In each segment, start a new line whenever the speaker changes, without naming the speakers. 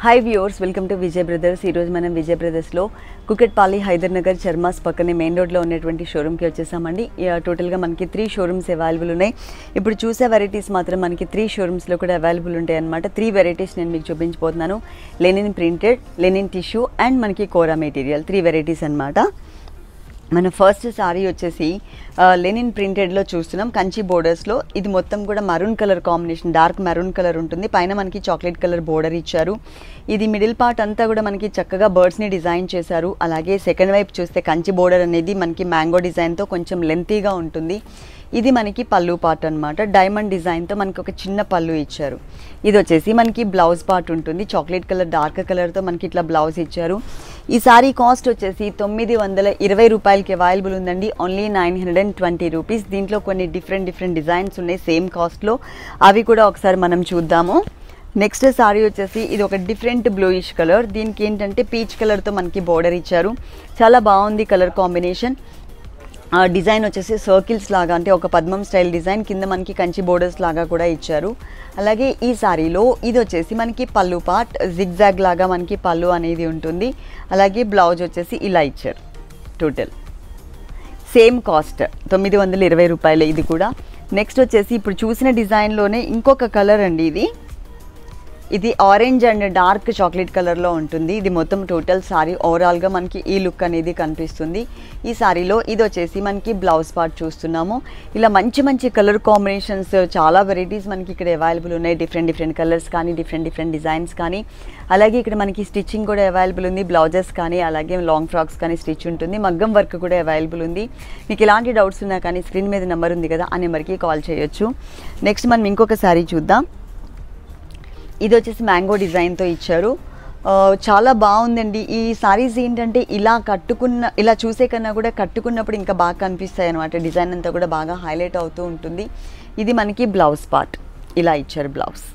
hi viewers welcome to Vijay brothers ఈరోజు మనం విజయ్ బ్రదర్స్లో కుకెట్పాలి హైదర్ నగర్ చర్మాస్ పక్కనే మెయిన్ రోడ్లో ఉన్నటువంటి షోరూమ్కి వచ్చేసామండి ఇక టోటల్గా మనకి త్రీ షోరూమ్స్ అవైలబుల్ ఉన్నాయి ఇప్పుడు చూసే వెరైటీస్ మాత్రం మనకి త్రీ షోరూమ్స్లో కూడా అవైలబుల్ ఉంటాయి అనమాట త్రీ వెరైటీస్ నేను మీకు చూపించబోతున్నాను linen printed linen tissue and మనకి కోరా మెటీరియల్ త్రీ వెరైటీస్ అన్నమాట మన ఫస్ట్ సారీ వచ్చేసి ఆ, లెనిన్ ప్రింటెడ్లో చూస్తున్నాం కంచి బోర్డర్స్లో ఇది మొత్తం కూడా maroon colour combination dark maroon colour ఉంటుంది పైన మనకి చాక్లెట్ కలర్ బోర్డర్ ఇచ్చారు ఇది మిడిల్ పార్ట్ అంతా కూడా మనకి చక్కగా బర్డ్స్ని డిజైన్ చేశారు అలాగే సెకండ్ వైపు చూస్తే కంచి బోర్డర్ అనేది మనకి మ్యాంగో డిజైన్తో కొంచెం లెంతీగా ఉంటుంది ఇది మనకి పళ్ళు పార్ట్ అన్నమాట డైమండ్ డిజైన్తో మనకి ఒక చిన్న పళ్ళు ఇచ్చారు ఇది వచ్చేసి మనకి బ్లౌజ్ పార్ట్ ఉంటుంది చాక్లెట్ కలర్ డార్క్ కలర్తో మనకి ఇట్లా బ్లౌజ్ ఇచ్చారు ఈ సారీ కాస్ట్ వచ్చేసి తొమ్మిది వందల ఇరవై రూపాయలకి అవైలబుల్ ఉందండి only nine hundred and twenty rupees దీంట్లో కొన్ని డిఫరెంట్ డిఫరెంట్ డిజైన్స్ ఉన్నాయి సేమ్ కాస్ట్లో అవి కూడా ఒకసారి మనం చూద్దాము నెక్స్ట్ సారీ వచ్చేసి ఇది ఒక డిఫరెంట్ బ్లూయిష్ కలర్ దీనికి ఏంటంటే పీచ్ కలర్తో మనకి బోర్డర్ ఇచ్చారు చాలా బాగుంది కలర్ కాంబినేషన్ ఆ డిజైన్ వచ్చేసి సర్కిల్స్ లాగా అంటే ఒక పద్మం స్టైల్ డిజైన్ కింద మనకి కంచి బోర్డర్స్ లాగా కూడా ఇచ్చారు అలాగే ఈ సారీలో ఇది వచ్చేసి మనకి పళ్ళు పార్ట్ జిగ్జాగ్ లాగా మనకి పళ్ళు అనేది ఉంటుంది అలాగే బ్లౌజ్ వచ్చేసి ఇలా ఇచ్చారు టోటల్ సేమ్ కాస్ట్ తొమ్మిది వందల ఇరవై రూపాయలు ఇది కూడా నెక్స్ట్ వచ్చేసి ఇప్పుడు చూసిన డిజైన్లోనే ఇంకొక కలర్ అండి ఇది ఇది ఆరెంజ్ అండ్ డార్క్ చాక్లెట్ కలర్లో ఉంటుంది ఇది మొత్తం టోటల్ సారీ ఓవరాల్గా మనకి ఈ లుక్ అనేది కనిపిస్తుంది ఈ సారీలో ఇది వచ్చేసి మనకి బ్లౌజ్ పార్ట్ చూస్తున్నాము ఇలా మంచి మంచి కలర్ కాంబినేషన్స్ చాలా వెరైటీస్ మనకి ఇక్కడ అవైలబుల్ ఉన్నాయి డిఫరెంట్ డిఫరెంట్ కలర్స్ కానీ డిఫరెంట్ డిఫరెంట్ డిజైన్స్ కానీ అలాగే ఇక్కడ మనకి స్టిచ్చింగ్ కూడా అవైలబుల్ ఉంది బ్లౌజెస్ కానీ అలాగే లాంగ్ ఫ్రాక్స్ కానీ స్టిచ్ ఉంటుంది మగ్గం వర్క్ కూడా అవైలబుల్ ఉంది మీకు ఎలాంటి డౌట్స్ ఉన్నా కానీ స్క్రీన్ మీద నెంబర్ ఉంది కదా ఆ నెంబర్కి కాల్ చేయొచ్చు నెక్స్ట్ మనం ఇంకొక సారీ చూద్దాం ఇది వచ్చేసి మ్యాంగో డిజైన్తో ఇచ్చారు ఆ, చాలా బాగుందండి ఈ సారీస్ ఏంటంటే ఇలా కట్టుకున్న ఇలా చూసే కన్నా కూడా కట్టుకున్నప్పుడు ఇంకా బాగా కనిపిస్తాయి అనమాట డిజైన్ అంతా కూడా బాగా హైలైట్ అవుతూ ఉంటుంది ఇది మనకి బ్లౌజ్ పార్ట్ ఇలా ఇచ్చారు బ్లౌజ్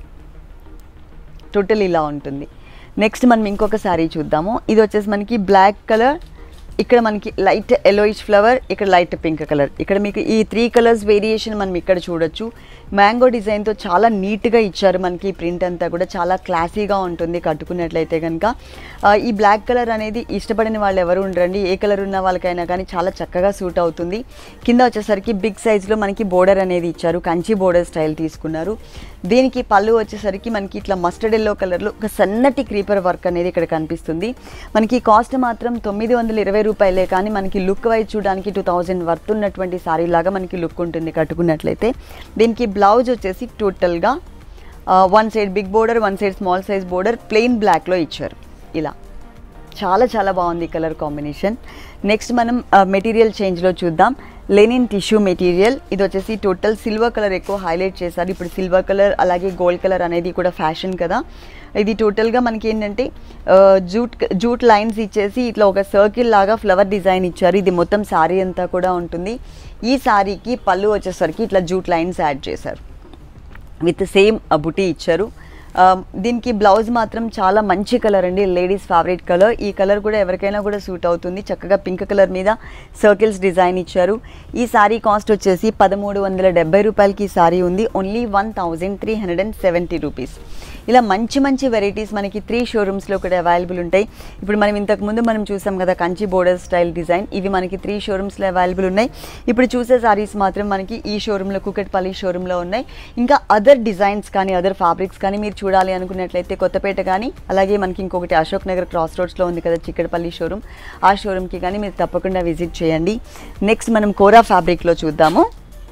టోటల్ ఇలా ఉంటుంది నెక్స్ట్ మనం ఇంకొక సారీ చూద్దాము ఇది వచ్చేసి మనకి బ్లాక్ కలర్ ఇక్కడ మనకి లైట్ ఎలోయిష్ ఫ్లవర్ ఇక్కడ లైట్ పింక్ కలర్ ఇక్కడ మీకు ఈ త్రీ కలర్స్ వేరియేషన్ మనం ఇక్కడ చూడొచ్చు మ్యాంగో డిజైన్తో చాలా నీట్గా ఇచ్చారు మనకి ప్రింట్ అంతా కూడా చాలా క్లాసీగా ఉంటుంది కట్టుకున్నట్లయితే కనుక ఆ, ఈ బ్లాక్ కలర్ అనేది ఇష్టపడిన వాళ్ళు ఎవరు ఉండరండి ఏ కలర్ ఉన్న వాళ్ళకైనా కానీ చాలా చక్కగా సూట్ అవుతుంది కింద వచ్చేసరికి బిగ్ సైజ్లో మనకి బోర్డర్ అనేది ఇచ్చారు కంచి బోర్డర్ స్టైల్ తీసుకున్నారు దీనికి పళ్ళు వచ్చేసరికి మనకి ఇట్లా మస్టర్డ్ ఎల్లో కలర్లో ఒక సన్నటి క్రీపర్ వర్క్ అనేది ఇక్కడ కనిపిస్తుంది మనకి కాస్ట్ మాత్రం తొమ్మిది వందల ఇరవై రూపాయలే కానీ మనకి లుక్ వైజ్ చూడడానికి టూ థౌజండ్ వర్త్ ఉన్నటువంటి సారీ లాగా మనకి లుక్ ఉంటుంది కట్టుకున్నట్లయితే దీనికి బ్లౌజ్ వచ్చేసి టోటల్గా one side big border one side small size border plain బ్లాక్లో ఇచ్చారు ఇలా చాలా చాలా బాగుంది కలర్ కాంబినేషన్ నెక్స్ట్ మనం మెటీరియల్ చేంజ్లో చూద్దాం లెనిన్ టిష్యూ మెటీరియల్ ఇది వచ్చేసి టోటల్ సిల్వర్ కలర్ ఎక్కువ హైలైట్ చేశారు ఇప్పుడు సిల్వర్ కలర్ అలాగే గోల్డ్ కలర్ అనేది కూడా ఫ్యాషన్ కదా ఇది టోటల్గా మనకి ఏంటంటే ఆ, జూట్ జూట్ లైన్స్ ఇచ్చేసి ఇట్లా ఒక సర్కిల్ లాగా ఫ్లవర్ డిజైన్ ఇచ్చారు ఇది మొత్తం శారీ అంతా కూడా ఉంటుంది ఈ శారీకి పళ్ళు వచ్చేసరికి ఇట్లా జూట్ లైన్స్ యాడ్ చేశారు విత్ సేమ్ బుటీ ఇచ్చారు ఆ, దీనికి బ్లౌజ్ మాత్రం చాలా మంచి కలర్ అండి లేడీస్ ఫేవరెట్ కలర్ ఈ కలర్ కూడా ఎవరికైనా కూడా సూట్ అవుతుంది చక్కగా పింక్ కలర్ మీద సర్కిల్స్ డిజైన్ ఇచ్చారు ఈ సారీ కాస్ట్ వచ్చేసి పదమూడు వందల డెబ్బై రూపాయలకి ఈ సారీ ఉంది only one thousand three hundred and seventy rupees ఇలా మంచి మంచి వెరైటీస్ మనకి త్రీ షోరూమ్స్లో కూడా అవైలబుల్ ఉంటాయి ఇప్పుడు మనం ఇంతకు ముందు మనం చూసాం కదా కంచి బోర్డర్ స్టైల్ డిజైన్ ఇవి మనకి త్రీ షోరూమ్స్లో అవైలబుల్ ఉన్నాయి ఇప్పుడు చూసే సారీస్ మాత్రం మనకి ఈ షోరూంలో కుకట్పల్లి షోరూంలో ఉన్నాయి ఇంకా అదర్ డిజైన్స్ కానీ అదర్ ఫ్యాబ్రిక్స్ కానీ మీరు చూడాలి అనుకున్నట్లయితే కొత్తపేట కానీ అలాగే మనకి ఇంకొకటి అశోక్ నగర్ క్రాస్ రోడ్స్లో ఉంది కదా చిక్కడపల్లి షోరూమ్ ఆ షోరూమ్కి కానీ మీరు తప్పకుండా విజిట్ చేయండి నెక్స్ట్ మనం కోరా ఫ్యాబ్రిక్లో చూద్దాము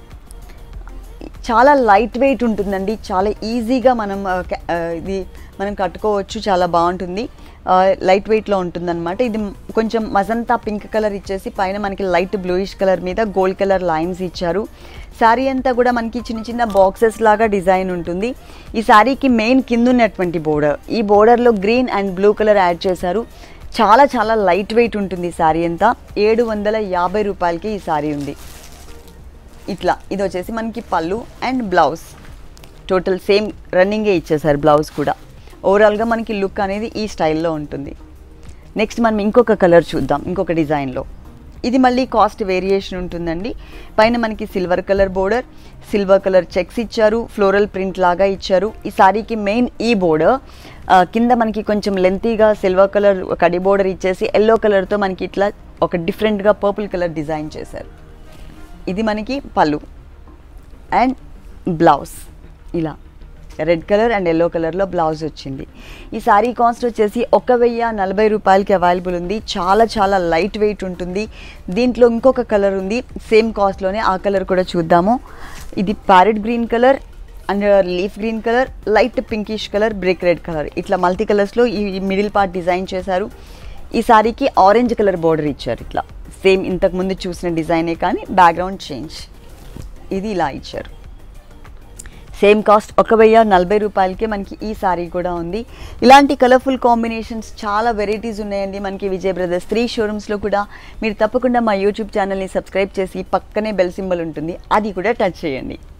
చాలా లైట్ వెయిట్ ఉంటుందండి చాలా ఈజీగా మనం ఆ, క- ఆ, ఇది మనం కట్టుకోవచ్చు చాలా బాగుంటుంది లైట్ వెయిట్లో ఉంటుందన్నమాట ఇది కొంచెం మజంతా పింక్ కలర్ ఇచ్చేసి పైన మనకి లైట్ బ్లూయిష్ కలర్ మీద గోల్డ్ కలర్ లైన్స్ ఇచ్చారు శారీ అంతా కూడా మనకి చిన్న చిన్న బాక్సెస్ లాగా డిజైన్ ఉంటుంది ఈ శారీకి మెయిన్ కింద ఉన్నటువంటి బోర్డర్ ఈ బోర్డర్లో green and blue colour add చేశారు చాలా చాలా లైట్ వెయిట్ ఉంటుంది ఈ శారీ అంతా ఏడు వందల యాభై రూపాయలకి ఈ శారీ ఉంది ఇట్లా ఇది వచ్చేసి మనకి పళ్ళు అండ్ బ్లౌజ్ టోటల్ సేమ్ రన్నింగే ఇచ్చేసారు బ్లౌజ్ కూడా ఓవరాల్గా మనకి లుక్ అనేది ఈ స్టైల్లో ఉంటుంది నెక్స్ట్ మనం ఇంకొక కలర్ చూద్దాం ఇంకొక డిజైన్లో ఇది మళ్ళీ కాస్ట్ వేరియేషన్ ఉంటుందండి పైన మనకి silver colour border silver colour checks ఇచ్చారు ఫ్లోరల్ ప్రింట్ లాగా ఇచ్చారు ఈ సారీకి మెయిన్ ఈ బోర్డర్ కింద మనకి కొంచెం లెంతీగా సిల్వర్ కలర్ కడి బోర్డర్ ఇచ్చేసి ఎల్లో కలర్తో మనకి ఇట్లా ఒక డిఫరెంట్గా పర్పుల్ కలర్ డిజైన్ చేశారు ఇది మనకి పళ్ళు అండ్ బ్లౌజ్ ఇలా రెడ్ కలర్ అండ్ ఎల్లో కలర్లో బ్లౌజ్ వచ్చింది ఈ సారీ కాస్ట్ వచ్చేసి ఒక వెయ్యి నలభై రూపాయలకి అవైలబుల్ ఉంది చాలా చాలా లైట్ వెయిట్ ఉంటుంది దీంట్లో ఇంకొక కలర్ ఉంది సేమ్ కాస్ట్లోనే ఆ కలర్ కూడా చూద్దాము ఇది parrot green colour and leaf green colour light pinkish colour break red colour ఇట్లా మల్టీ కలర్స్లో ఈ మిడిల్ పార్ట్ డిజైన్ చేశారు ఈ సారీకి ఆరెంజ్ కలర్ బోర్డర్ ఇచ్చారు ఇట్లా సేమ్ ఇంతకు ముందు చూసిన డిజైనే కానీ బ్యాక్గ్రౌండ్ చేంజ్ ఇది ఇలా ఇచ్చారు సేమ్ కాస్ట్ ఒక వెయ్యి నలభై రూపాయలకే మనకి ఈ సారీ కూడా ఉంది ఇలాంటి కలర్ఫుల్ కాంబినేషన్స్ చాలా వెరైటీస్ ఉన్నాయండి మనకి విజయ్ బ్రదర్స్ త్రీ షోరూమ్స్లో కూడా మీరు తప్పకుండా మా యూట్యూబ్ ఛానల్ని సబ్స్క్రైబ్ చేసి పక్కనే బెల్ సింబల్ ఉంటుంది అది కూడా టచ్ చేయండి